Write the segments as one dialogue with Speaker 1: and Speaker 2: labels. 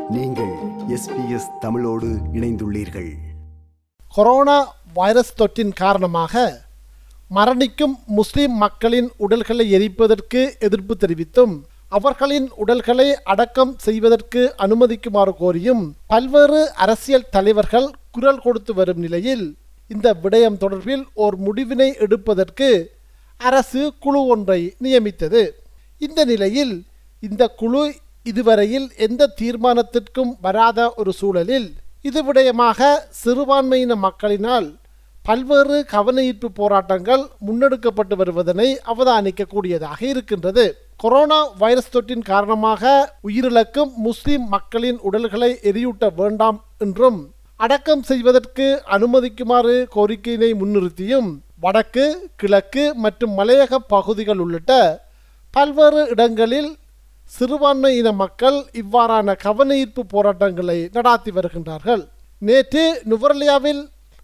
Speaker 1: நீங்கள் எஸ்பிஎஸ் தமிழோடு இணைந்துள்ளீர்கள்
Speaker 2: கொரோனா வைரஸ் தொற்றின் காரணமாக மரணிக்கும் முஸ்லிம் மக்களின் உடல்களை எரிப்பதற்கு எதிர்ப்பு தெரிவித்தும் அவர்களின் உடல்களை அடக்கம் செய்வதற்கு அனுமதிக்குமாறு கோரியும் பல்வேறு அரசியல் தலைவர்கள் குரல் கொடுத்து வரும் நிலையில் இந்த விடயம் தொடர்பில் ஓர் முடிவினை எடுப்பதற்கு அரசு குழு ஒன்றை நியமித்தது இந்த நிலையில் இந்த குழு இதுவரையில் எந்த தீர்மானத்திற்கும் வராத ஒரு சூழலில் இது விடயமாக சிறுபான்மையின மக்களினால் பல்வேறு கவனஈர்ப்பு போராட்டங்கள் முன்னெடுக்கப்பட்டு வருவதனை அவதானிக்கக்கூடியதாக இருக்கின்றது கொரோனா வைரஸ் தொற்றின் காரணமாக உயிரிழக்கும் முஸ்லிம் மக்களின் உடல்களை எரியூட்ட வேண்டாம் என்றும் அடக்கம் செய்வதற்கு அனுமதிக்குமாறு கோரிக்கையினை முன்னிறுத்தியும் வடக்கு கிழக்கு மற்றும் மலையக பகுதிகள் உள்ளிட்ட பல்வேறு இடங்களில் சிறுபான்மையின மக்கள் இவ்வாறான கவனஈர்ப்பு போராட்டங்களை நடாத்தி வருகின்றார்கள் நேற்று நுவர்லியாவில்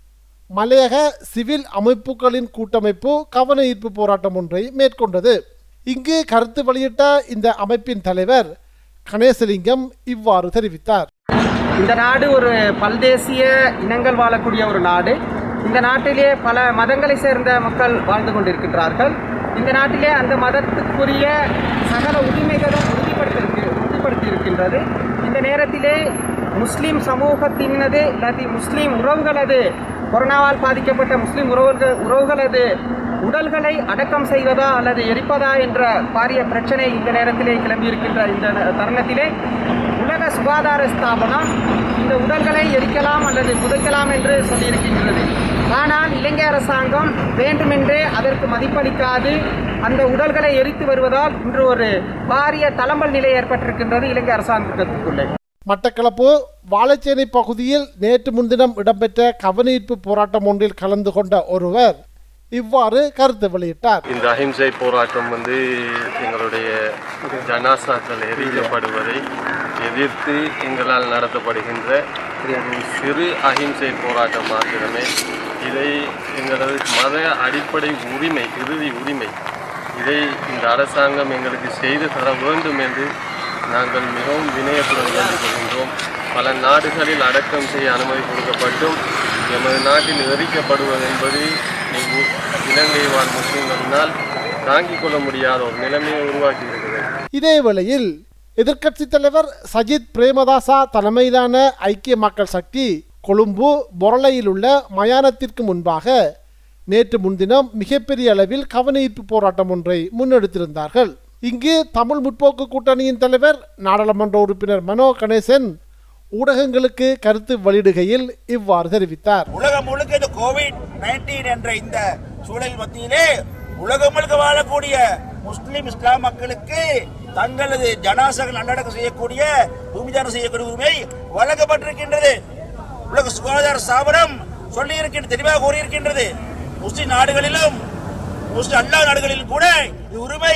Speaker 2: மலையக சிவில் அமைப்புகளின் கூட்டமைப்பு கவன ஈர்ப்பு போராட்டம் ஒன்றை மேற்கொண்டது இங்கு கருத்து வெளியிட்ட இந்த அமைப்பின் தலைவர் கணேசலிங்கம் இவ்வாறு தெரிவித்தார்
Speaker 3: இந்த நாடு ஒரு பல்தேசிய இனங்கள் வாழக்கூடிய ஒரு நாடு இந்த நாட்டிலே பல மதங்களை சேர்ந்த மக்கள் வாழ்ந்து கொண்டிருக்கின்றார்கள் இந்த நாட்டிலே அந்த மதத்துக்குரிய சகல உரிமைகளும் உறுதிப்படுத்தி உறுதிப்படுத்தி இருக்கின்றது இந்த நேரத்திலே முஸ்லீம் சமூகத்தினது இல்லாட்டி முஸ்லீம் உறவுகளது கொரோனாவால் பாதிக்கப்பட்ட முஸ்லீம் உறவுகள் உறவுகளது உடல்களை அடக்கம் செய்வதா அல்லது எரிப்பதா என்ற பாரிய பிரச்சனை இந்த நேரத்திலே கிளம்பியிருக்கின்ற இந்த தருணத்திலே உலக சுகாதார ஸ்தாபனம் இந்த உடல்களை எரிக்கலாம் அல்லது புதைக்கலாம் என்று சொல்லியிருக்கின்றது ஆனால் இலங்கை அரசாங்கம் வேண்டுமென்றே அதற்கு மதிப்பளிக்காது அந்த உடல்களை எரித்து வருவதால் இன்று ஒரு பாரிய தளம்பல் நிலை ஏற்பட்டிருக்கின்றது இலங்கை அரசாங்கத்துக்குள்ளே
Speaker 2: மட்டக்களப்பு வாழைச்சேனை பகுதியில் நேற்று முன்தினம் இடம்பெற்ற கவனஈர்ப்பு போராட்டம் ஒன்றில் கலந்து கொண்ட ஒருவர் இவ்வாறு கருத்து வெளியிட்டார்
Speaker 4: இந்த அஹிம்சை போராட்டம் வந்து எங்களுடைய ஜனாசாக்கள் எரிக்கப்படுவதை எதிர்த்து எங்களால் நடத்தப்படுகின்ற ஒரு சிறு அஹிம்சை போராட்டம் மாத்திரமே இதை எங்களது மத அடிப்படை உரிமை இறுதி உரிமை இதை இந்த அரசாங்கம் எங்களுக்கு செய்து தர வேண்டும் என்று நாங்கள் மிகவும் வினயத்துடன் வேண்டிக் கொள்கின்றோம் பல நாடுகளில் அடக்கம் செய்ய அனுமதி கொடுக்கப்பட்டும் எமது நாட்டில் எரிக்கப்படுவது என்பது இங்கு இலங்கை வாழ் முஸ்லிம்களினால் தாங்கிக் கொள்ள முடியாத ஒரு நிலைமையை உருவாக்கி இருக்கிறது
Speaker 2: இதேவேளையில் எதிர்க்கட்சித் தலைவர் சஜித் பிரேமதாசா தலைமையிலான ஐக்கிய மக்கள் சக்தி கொழும்பு பொரளையில் உள்ள மயானத்திற்கு முன்பாக நேற்று முன்தினம் மிகப்பெரிய அளவில் கவனஈர்ப்பு போராட்டம் ஒன்றை முன்னெடுத்திருந்தார்கள் இங்கு தமிழ் முற்போக்கு கூட்டணியின் தலைவர் நாடாளுமன்ற உறுப்பினர் மனோ கணேசன் ஊடகங்களுக்கு கருத்து வெளியிடுகையில் இவ்வாறு தெரிவித்தார்
Speaker 5: உலகம் முழுக்க இந்த கோவிட் நைன்டீன் என்ற இந்த சூழல் மத்தியிலே உலகம் முழுக்க வாழக்கூடிய முஸ்லிம் இஸ்லாம் மக்களுக்கு தங்களது ஜனாசக நல்லடக்கம் செய்யக்கூடிய பூமிதானம் செய்யக்கூடிய உரிமை வழங்கப்பட்டிருக்கின்றது உலக சுகாதார ஸ்தாபனம் சொல்லி இருக்கின்ற தெளிவாக கூறியிருக்கின்றது முஸ்லிம் நாடுகளிலும் முஸ்லிம் அல்லா நாடுகளிலும் கூட இந்த உரிமை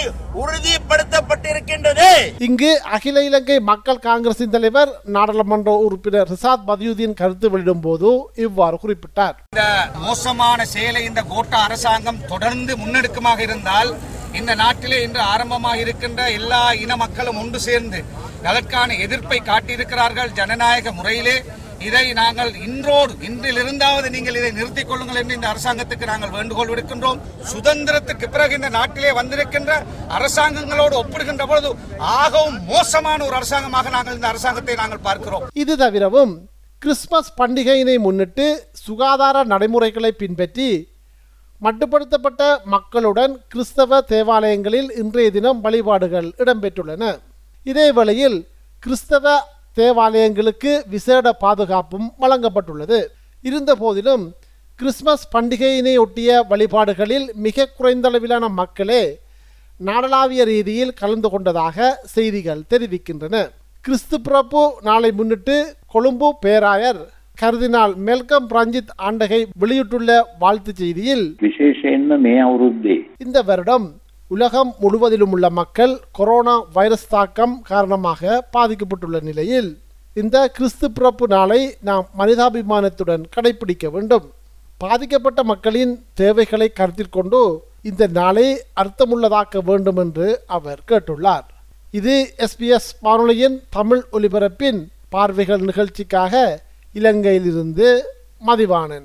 Speaker 5: உறுதிப்படுத்தப்பட்டிருக்கின்றது
Speaker 2: இங்கு அகில இலங்கை மக்கள் காங்கிரசின் தலைவர் நாடாளுமன்ற உறுப்பினர் ரிசாத் பதியுதீன் கருத்து வெளியிடும் போது இவ்வாறு குறிப்பிட்டார்
Speaker 6: இந்த மோசமான செயலை இந்த கோட்டா அரசாங்கம் தொடர்ந்து முன்னெடுக்குமாக இருந்தால் இந்த நாட்டிலே இன்று ஆரம்பமாக இருக்கின்ற எல்லா இன மக்களும் ஒன்று சேர்ந்து அதற்கான எதிர்ப்பை காட்டியிருக்கிறார்கள் ஜனநாயக முறையிலே இதை நாங்கள் இன்றோடு இன்றிலிருந்தாவது நீங்கள் இதை நிறுத்திக் கொள்ளுங்கள் என்று இந்த அரசாங்கத்துக்கு நாங்கள் வேண்டுகோள் விடுக்கின்றோம் சுதந்திரத்துக்கு பிறகு இந்த நாட்டிலே வந்திருக்கின்ற அரசாங்கங்களோடு ஒப்பிடுகின்ற பொழுது ஆகவும் மோசமான ஒரு அரசாங்கமாக நாங்கள் இந்த அரசாங்கத்தை நாங்கள் பார்க்கிறோம்
Speaker 2: இது தவிரவும் கிறிஸ்மஸ் பண்டிகையினை முன்னிட்டு சுகாதார நடைமுறைகளை பின்பற்றி மட்டுப்படுத்தப்பட்ட மக்களுடன் கிறிஸ்தவ தேவாலயங்களில் இன்றைய தினம் வழிபாடுகள் இடம்பெற்றுள்ளன இதேவேளையில் கிறிஸ்தவ தேவாலயங்களுக்கு விசேட பாதுகாப்பும் வழங்கப்பட்டுள்ளது இருந்தபோதிலும் கிறிஸ்மஸ் பண்டிகையினை ஒட்டிய வழிபாடுகளில் மிக குறைந்த அளவிலான மக்களே நாடளாவிய ரீதியில் கலந்து கொண்டதாக செய்திகள் தெரிவிக்கின்றன கிறிஸ்து பிறப்பு நாளை முன்னிட்டு கொழும்பு பேராயர் கர்தினால் மெல்கம் ரஞ்சித் ஆண்டகை வெளியிட்டுள்ள வாழ்த்துச் செய்தியில்
Speaker 7: විශේෂයෙන්ම මේ අවුරුද්දේ
Speaker 2: இந்த வருடம் உலகம் முழுவதிலும் உள்ள மக்கள் கொரோனா வைரஸ் தாக்கம் காரணமாக பாதிக்கப்பட்டுள்ள நிலையில் இந்த கிறிஸ்து பிறப்பு நாளை நாம் மனிதாபிமானத்துடன் கடைபிடிக்க வேண்டும் பாதிக்கப்பட்ட மக்களின் தேவைகளை கருத்தில் கொண்டு இந்த நாளை அர்த்தமுள்ளதாக்க வேண்டும் என்று அவர் கேட்டுள்ளார் இது எஸ்பிஎஸ் வானொலியின் தமிழ் ஒலிபரப்பின் பார்வைகள் நிகழ்ச்சிக்காக இலங்கையிலிருந்து மதிவாணன்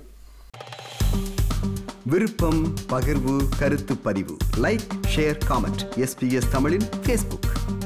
Speaker 1: விருப்பம் பகிர்வு கருத்து பதிவு லைக் ஷேர் காமெண்ட் எஸ்பிஎஸ் தமிழின் ஃபேஸ்புக்